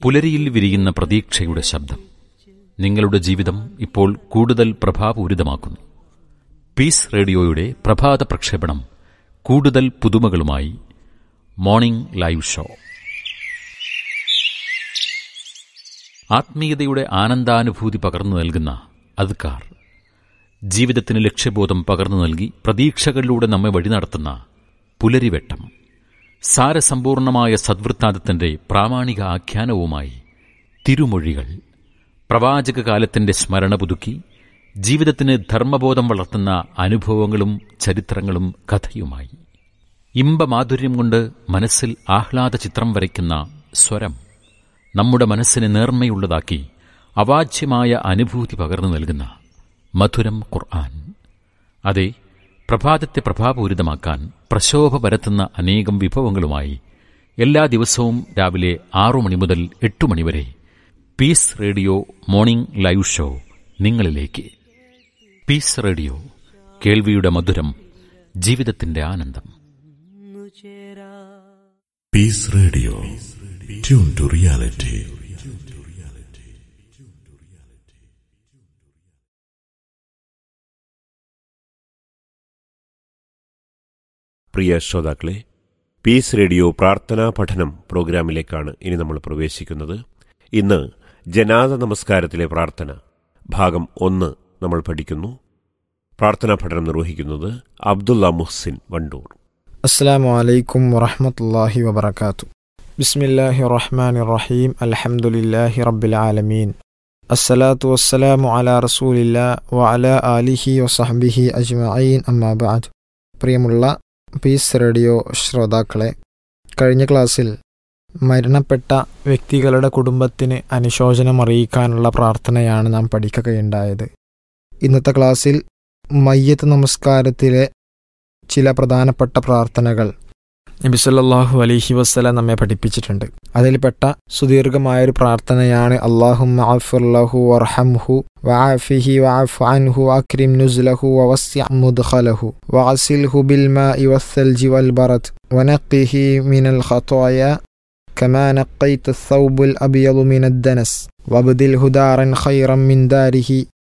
പുലരിയിൽ വിരിയുന്ന പ്രതീക്ഷയുടെ ശബ്ദം നിങ്ങളുടെ ജീവിതം ഇപ്പോൾ കൂടുതൽ പ്രഭാപൂരിതമാക്കുന്നു പീസ് റേഡിയോയുടെ പ്രഭാത പ്രക്ഷേപണം കൂടുതൽ പുതുമകളുമായി മോർണിംഗ് ലൈവ് ഷോ ആത്മീയതയുടെ ആനന്ദാനുഭൂതി പകർന്നു നൽകുന്ന അദ്കാർ ജീവിതത്തിന് ലക്ഷ്യബോധം പകർന്നു നൽകി പ്രതീക്ഷകളിലൂടെ നമ്മെ വഴി നടത്തുന്ന പുലരിവെട്ടം സാരസമ്പൂർണമായ സദ്വൃത്താന്തത്തിന്റെ പ്രാമാണിക ആഖ്യാനവുമായി തിരുമൊഴികൾ പ്രവാചക കാലത്തിന്റെ സ്മരണ പുതുക്കി ജീവിതത്തിന് ധർമ്മബോധം വളർത്തുന്ന അനുഭവങ്ങളും ചരിത്രങ്ങളും കഥയുമായി ഇമ്പമാധുര്യം കൊണ്ട് മനസ്സിൽ ആഹ്ലാദ ചിത്രം വരയ്ക്കുന്ന സ്വരം നമ്മുടെ മനസ്സിനെ നേർമ്മയുള്ളതാക്കി അവാച്യമായ അനുഭൂതി പകർന്നു നൽകുന്ന മധുരം ഖുർആൻ അതെ പ്രഭാതത്തെ പ്രഭാപൂരിതമാക്കാൻ പ്രശോഭ പരത്തുന്ന അനേകം വിഭവങ്ങളുമായി എല്ലാ ദിവസവും രാവിലെ ആറു മണി മുതൽ എട്ടു മണിവരെ peace radio morning live show നിങ്ങളിലേക്ക് പീസ് റേഡിയോ കേൾവിയുടെ മധുരം ജീവിതത്തിന്റെ ആനന്ദം peace radio tune to reality പ്രിയ ശ്രോതാക്കളെ പീസ് റേഡിയോ പ്രാർത്ഥനാ പഠനം പ്രോഗ്രാമിലേക്കാണ് ഇനി നമ്മൾ പ്രവേശിക്കുന്നത് ഇന്ന് ജനാദ നമസ്കാരത്തിലെ പ്രാർത്ഥന ഭാഗം ഒന്ന് നമ്മൾ പഠിക്കുന്നു പ്രാർത്ഥനാ പഠനം നിർവഹിക്കുന്നത് അബ്ദുള്ള മുഹ്സിൻ വണ്ടൂർ السلام عليكم ورحمة الله وبركاته بسم الله الرحمن الرحيم الحمد لله رب العالمين الصلاة والسلام على رسول الله وعلى آله وصحبه أجمعين أما بعد പ്രിയമുള്ള പീസ് റേഡിയോ ശ്രോതാക്കളെ കഴിഞ്ഞ ക്ലാസ്സിൽ മരണപ്പെട്ട വ്യക്തികളുടെ കുടുംബത്തിന് അനുശോചനം അറിയിക്കാനുള്ള പ്രാർത്ഥനയാണ് നാം പഠിക്കുകയുണ്ടായത് ഇന്നത്തെ ക്ലാസ്സിൽ മയ്യത്ത് നമസ്കാരത്തിലെ ചില പ്രധാനപ്പെട്ട പ്രാർത്ഥനകൾ നബി സല്ലല്ലാഹു അലൈഹി വസ്സലാം നമ്മെ പഠിപ്പിച്ചിട്ടുണ്ട് അതിൽപ്പെട്ട സുദീർഘമായൊരു പ്രാർത്ഥനയാണ് അള്ളാഹുമ്മ അഫുർലഹു വർഹംഹു വഅഫിഹി വഅഫു അൻഹു വഅക്രിം നുസ്ലഹു വവസ്സിഅ മുദ്ഖലഹു വഅസിൽഹു ബിൽമാഇ വസ്സൽജി വൽബറദ് വനഖിഹി മിനൽ ഖതായ كما نقيت الثوب الأبيض من الدنس وابدله دارا خيرا من داره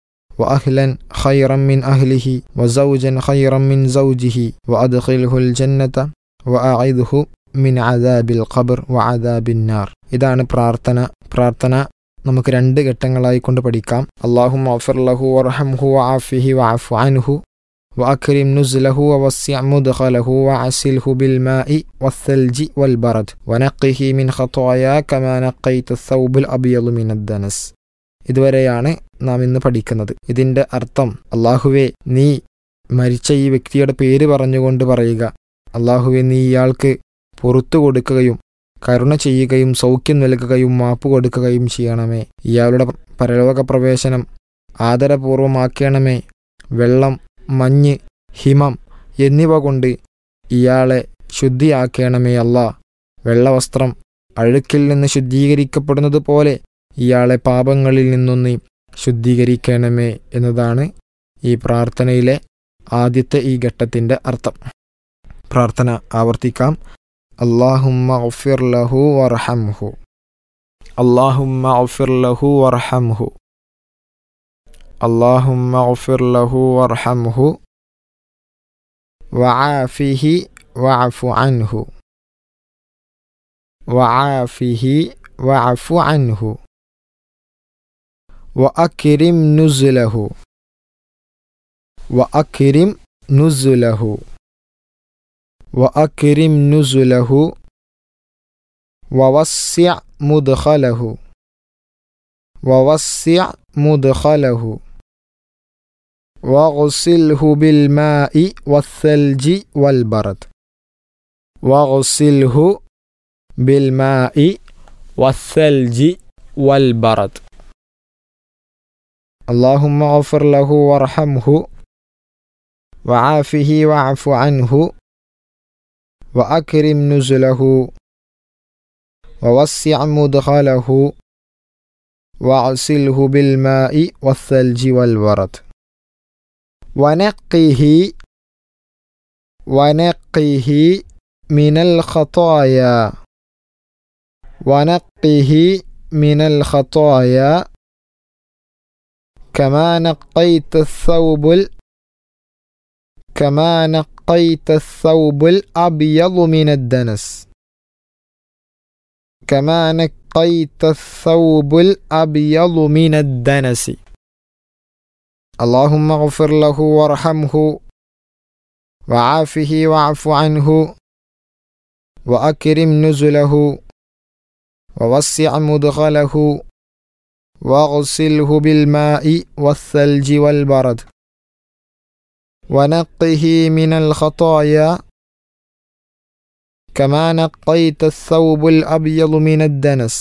وأهلا خيرا من أهله وزوجا خيرا من زوجه وأدخله الجنة وأعذه من عذاب القبر وعذاب النار ഇതാണ് പ്രാർത്ഥന പ്രാർത്ഥന നമുക്ക് രണ്ട് ഘട്ടങ്ങളായി കൊണ്ട് പഠിക്കാം അള്ളാഹു ലഹു വർഹംഹു വആഫിഹി വഅഫു അൻഹു وأكرم نزله ووسع مدخله وعسله بالماء والثلج والبرد ونقه من خطايا كما نقيت الثوب الأبيض من الدنس ഇതുവരെയാണ് നാം ഇന്ന് പഠിക്കുന്നത് ഇതിന്റെ അർത്ഥം അള്ളാഹുവെ നീ മരിച്ച ഈ വ്യക്തിയുടെ പേര് പറഞ്ഞുകൊണ്ട് പറയുക അള്ളാഹുവെ നീ ഇയാൾക്ക് പുറത്തു കൊടുക്കുകയും കരുണ ചെയ്യുകയും സൗഖ്യം നൽകുകയും മാപ്പ് കൊടുക്കുകയും ചെയ്യണമേ ഇയാളുടെ പരലോക പ്രവേശനം ആദരപൂർവമാക്കണമേ വെള്ളം മഞ്ഞ് ഹിമം എന്നിവ കൊണ്ട് ഇയാളെ ശുദ്ധിയാക്കണമേ അല്ല വെള്ളവസ്ത്രം അഴുക്കിൽ നിന്ന് ശുദ്ധീകരിക്കപ്പെടുന്നത് പോലെ ഇയാളെ പാപങ്ങളിൽ നിന്നൊന്ന് ശുദ്ധീകരിക്കണമേ എന്നതാണ് ഈ പ്രാർത്ഥനയിലെ ആദ്യത്തെ ഈ ഘട്ടത്തിന്റെ അർത്ഥം പ്രാർത്ഥന ആവർത്തിക്കാം അള്ളാഹുമ്മ ഒഫിർ ലഹു വർഹംഹു അള്ളാഹുമ്മ ഒഫിർ ലഹു വർഹംഹു اللهم اغفر له وارحمه وعافه واعف عنه وعافه واعف عنه وأكرم نزله وأكرم نزله وأكرم نزله ووسع مدخله ووسع مدخله واغسله بالماء والثلج والبرد واغسله بالماء والثلج والبرد اللهم اغفر له وارحمه وعافه واعف عنه وأكرم نزله ووسع مدخله واغسله بالماء والثلج والبرد ونقه ونقه من الخطايا ونقه من الخطايا كما نقيت الثوب ال... كما نقيت الثوب الأبيض من الدنس كما نقيت الثوب الأبيض من الدنس اللهم اغفر له وارحمه وعافه واعف عنه وأكرم نزله ووسع مدخله واغسله بالماء والثلج والبرد ونقه من الخطايا كما نقيت الثوب الأبيض من الدنس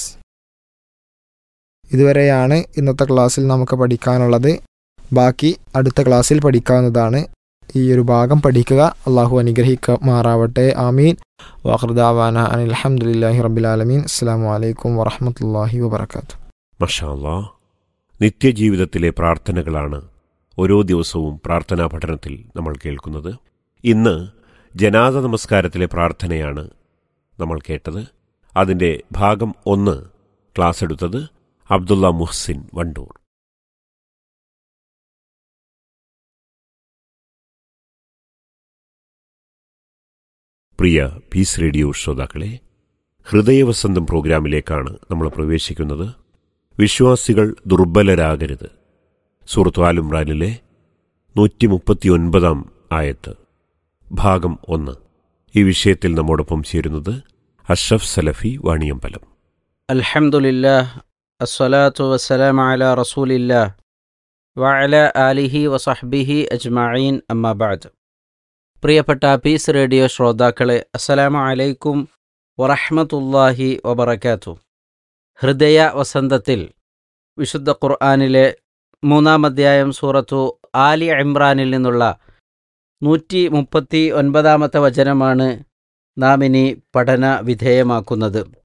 ഇതുവരെയാണ് ഇന്നത്തെ ക്ലാസ്സിൽ നമുക്ക് പഠിക്കാനുള്ളത് ബാക്കി അടുത്ത ക്ലാസ്സിൽ പഠിക്കാവുന്നതാണ് ഈ ഒരു ഭാഗം പഠിക്കുക അള്ളാഹു അനുഗ്രഹിക്കുമാറാവട്ടെ ആമീൻ വാഹൃദാവാന അനിൽ അലഹമുല്ലാഹി റബ്ബിലാലമീൻ അസ്സാം വലൈക്കും വറഹമത്തല്ലാഹി വബർക്കാത്തു മഷാല്ലാ നിത്യജീവിതത്തിലെ പ്രാർത്ഥനകളാണ് ഓരോ ദിവസവും പ്രാർത്ഥനാ പഠനത്തിൽ നമ്മൾ കേൾക്കുന്നത് ഇന്ന് ജനാദ നമസ്കാരത്തിലെ പ്രാർത്ഥനയാണ് നമ്മൾ കേട്ടത് അതിൻ്റെ ഭാഗം ഒന്ന് ക്ലാസ് എടുത്തത് അബ്ദുള്ള മുഹ്സിൻ വണ്ടൂർ പ്രിയ പീസ് റേഡിയോ ശ്രോതാക്കളെ ഹൃദയവസന്തം പ്രോഗ്രാമിലേക്കാണ് നമ്മൾ പ്രവേശിക്കുന്നത് വിശ്വാസികൾ ദുർബലരാകരുത് സൂറത്ത് ആലുംറാനിലെ നൂറ്റി മുപ്പത്തിയൊൻപതാം ആയത്ത് ഭാഗം ഒന്ന് ഈ വിഷയത്തിൽ നമ്മോടൊപ്പം ചേരുന്നത് അഷ്റഫ് സലഫി വാണിയമ്പലം الحمد لله الصلاة والسلام على رسول الله وعلى آله وصحبه أجمعين أما بعد പ്രിയപ്പെട്ട പീസ് റേഡിയോ ശ്രോതാക്കളെ അസ്സലാമു അലൈക്കും വറഹ്മത്തുള്ളാഹി വബറകാത്തു ഹൃദയ വസന്തത്തിൽ വിശുദ്ധ ഖുർആാനിലെ മൂന്നാം അധ്യായം സൂറത്തു ആലി ഇമ്രാനിൽ നിന്നുള്ള നൂറ്റി മുപ്പത്തി ഒൻപതാമത്തെ വചനമാണ് നാം ഇനി പഠന വിധേയമാക്കുന്നത്